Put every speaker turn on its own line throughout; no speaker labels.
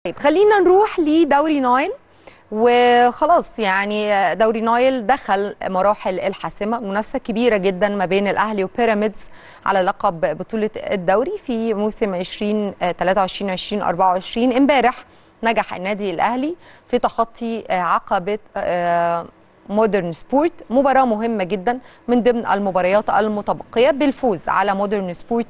طيب خلينا نروح لدوري نايل وخلاص يعني دوري نايل دخل مراحل الحاسمه منافسه كبيره جدا ما بين الاهلي وبيراميدز على لقب بطوله الدوري في موسم 20 23 20 24 امبارح نجح النادي الاهلي في تخطي عقبه مودرن سبورت مباراة مهمة جدا من ضمن المباريات المتبقية بالفوز على مودرن سبورت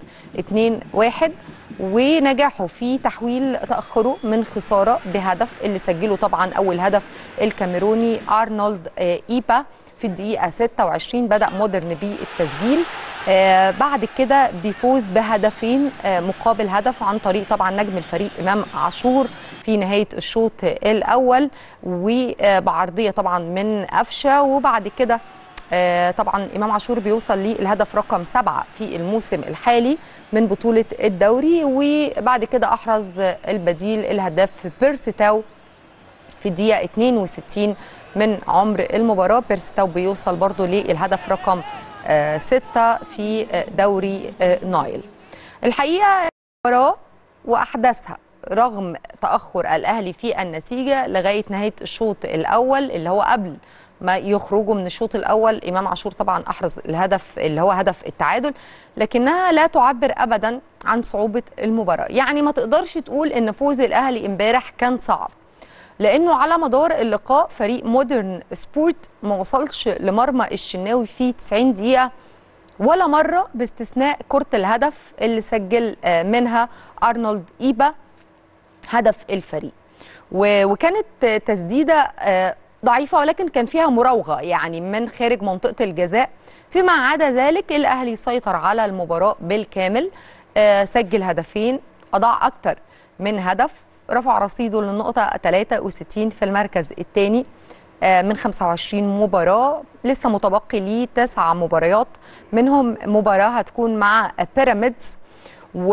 2-1 ونجاحوا في تحويل تأخره من خسارة بهدف اللي سجله طبعا أول هدف الكاميروني أرنولد إيبا في الدقيقة 26 بدأ مودرن بالتسجيل آه بعد كده بيفوز بهدفين آه مقابل هدف عن طريق طبعا نجم الفريق إمام عاشور في نهاية الشوط الأول وبعرضية طبعا من قفشة وبعد كده آه طبعا إمام عاشور بيوصل للهدف رقم سبعة في الموسم الحالي من بطولة الدوري وبعد كده أحرز البديل الهداف بيرسيتاو في الدقيقة 62 من عمر المباراة بيرسيتاو بيوصل برضو للهدف رقم آه ستة في دوري آه نايل الحقيقة المباراة وأحداثها رغم تأخر الأهلي في النتيجة لغاية نهاية الشوط الأول اللي هو قبل ما يخرجوا من الشوط الأول إمام عاشور طبعا أحرز الهدف اللي هو هدف التعادل لكنها لا تعبر أبدا عن صعوبة المباراة يعني ما تقدرش تقول إن فوز الأهلي امبارح كان صعب لانه على مدار اللقاء فريق مودرن سبورت ما وصلش لمرمى الشناوي في 90 دقيقه ولا مره باستثناء كره الهدف اللي سجل منها ارنولد ايبا هدف الفريق وكانت تسديده ضعيفه ولكن كان فيها مراوغه يعني من خارج منطقه الجزاء فيما عدا ذلك الاهلي سيطر على المباراه بالكامل سجل هدفين اضاع اكتر من هدف رفع رصيده للنقطة 63 في المركز الثاني من 25 مباراة لسه متبقي ليه تسع مباريات منهم مباراة هتكون مع بيراميدز و...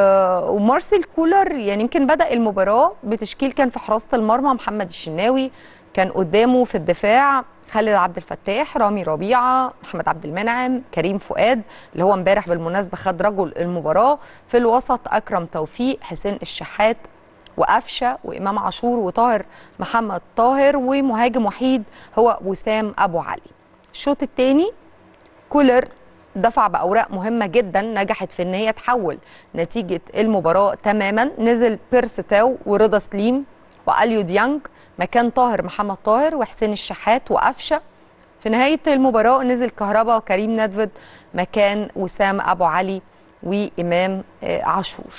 ومارسيل كولر يعني يمكن بدأ المباراة بتشكيل كان في حراسة المرمى محمد الشناوي كان قدامه في الدفاع خالد عبد الفتاح رامي ربيعه محمد عبد المنعم كريم فؤاد اللي هو امبارح بالمناسبه خد رجل المباراه في الوسط اكرم توفيق حسين الشحات وقفشه وامام عاشور وطاهر محمد طاهر ومهاجم وحيد هو وسام ابو علي الشوط الثاني كولر دفع باوراق مهمه جدا نجحت في ان هي تحول نتيجه المباراه تماما نزل بيرستاو ورضا سليم واليو ديانج مكان طاهر محمد طاهر وحسين الشحات وقفشه في نهايه المباراه نزل كهربا وكريم ندفد مكان وسام ابو علي وامام عاشور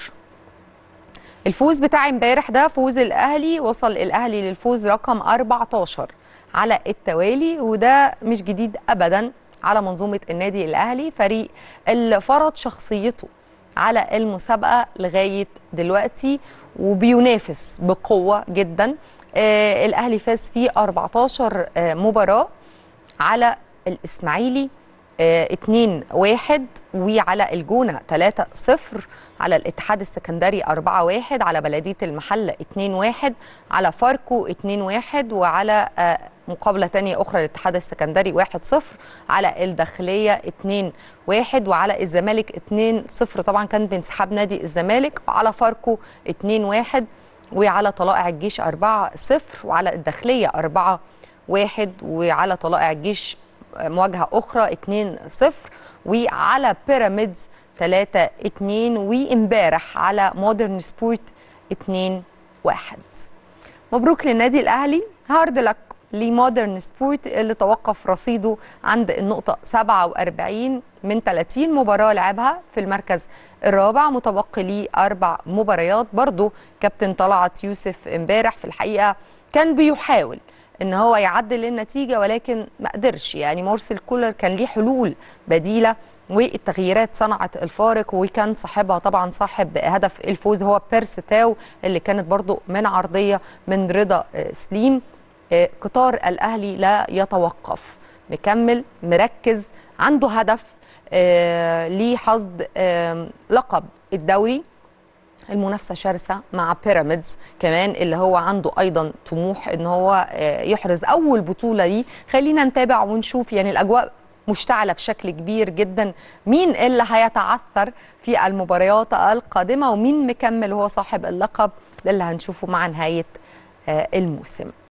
الفوز بتاع امبارح ده فوز الاهلي وصل الاهلي للفوز رقم 14 على التوالي وده مش جديد ابدا على منظومه النادي الاهلي فريق اللي فرض شخصيته على المسابقه لغايه دلوقتي وبينافس بقوه جدا آه الاهلي فاز في 14 آه مباراه على الاسماعيلي 2 1 وعلى الجونه 3 0 على الاتحاد السكندري 4 1 على بلديه المحله 2 1 على فاركو 2 1 وعلى مقابله ثانيه اخرى للاتحاد السكندري 1 0 على الداخليه 2 1 وعلى الزمالك 2 0 طبعا كان بانسحاب نادي الزمالك وعلى فاركو 2 1 وعلى طلائع الجيش 4 0 وعلى الداخليه 4 1 وعلى طلائع الجيش مواجهه اخرى 2 0 وعلى بيراميدز 3 2 وامبارح على مودرن سبورت 2 1 مبروك للنادي الاهلي هارد لك لمودرن سبورت اللي توقف رصيده عند النقطة 47 من 30 مباراة لعبها في المركز الرابع متبقي ليه أربع مباريات برضه كابتن طلعت يوسف امبارح في الحقيقة كان بيحاول ان هو يعدل النتيجه ولكن ما قدرش يعني مارسيل كولر كان ليه حلول بديله والتغييرات صنعت الفارق وكان صاحبها طبعا صاحب هدف الفوز هو بيرستاو اللي كانت برضو من عرضيه من رضا سليم قطار الاهلي لا يتوقف مكمل مركز عنده هدف لحصد لقب الدوري المنافسه شرسه مع بيراميدز كمان اللي هو عنده ايضا طموح ان هو يحرز اول بطوله ليه خلينا نتابع ونشوف يعني الاجواء مشتعله بشكل كبير جدا مين اللي هيتعثر في المباريات القادمه ومين مكمل هو صاحب اللقب ده اللي هنشوفه مع نهايه الموسم